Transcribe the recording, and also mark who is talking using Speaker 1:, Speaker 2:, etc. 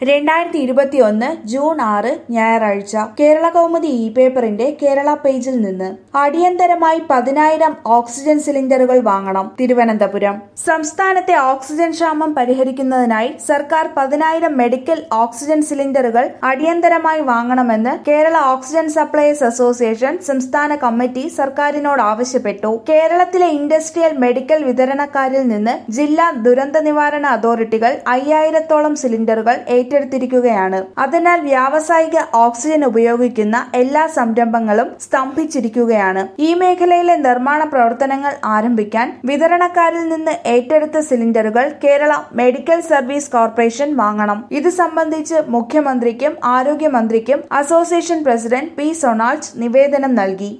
Speaker 1: രണ്ടായിരത്തി ഇരുപത്തിയൊന്ന് ജൂൺ ആറ് ഞായറാഴ്ച കേരള കൗമുദി ഇ പേപ്പറിന്റെ കേരള പേജിൽ നിന്ന് അടിയന്തരമായി പതിനായിരം ഓക്സിജൻ സിലിണ്ടറുകൾ വാങ്ങണം തിരുവനന്തപുരം സംസ്ഥാനത്തെ ഓക്സിജൻ ക്ഷാമം പരിഹരിക്കുന്നതിനായി സർക്കാർ പതിനായിരം മെഡിക്കൽ ഓക്സിജൻ സിലിണ്ടറുകൾ അടിയന്തരമായി വാങ്ങണമെന്ന് കേരള ഓക്സിജൻ സപ്ലയേഴ്സ് അസോസിയേഷൻ സംസ്ഥാന കമ്മിറ്റി സർക്കാരിനോട് ആവശ്യപ്പെട്ടു കേരളത്തിലെ ഇൻഡസ്ട്രിയൽ മെഡിക്കൽ വിതരണക്കാരിൽ നിന്ന് ജില്ലാ ദുരന്ത നിവാരണ അതോറിറ്റികൾ അയ്യായിരത്തോളം സിലിണ്ടറുകൾ ഏറ്റെടുത്തിരിക്കുകയാണ് അതിനാൽ വ്യാവസായിക ഓക്സിജൻ ഉപയോഗിക്കുന്ന എല്ലാ സംരംഭങ്ങളും സ്തംഭിച്ചിരിക്കുകയാണ് ഈ മേഖലയിലെ നിർമ്മാണ പ്രവർത്തനങ്ങൾ ആരംഭിക്കാൻ വിതരണക്കാരിൽ നിന്ന് ഏറ്റെടുത്ത സിലിണ്ടറുകൾ കേരള മെഡിക്കൽ സർവീസ് കോർപ്പറേഷൻ വാങ്ങണം ഇത് സംബന്ധിച്ച് മുഖ്യമന്ത്രിക്കും ആരോഗ്യമന്ത്രിക്കും അസോസിയേഷൻ പ്രസിഡന്റ് പി സൊണാൾഡ് നിവേദനം നൽകി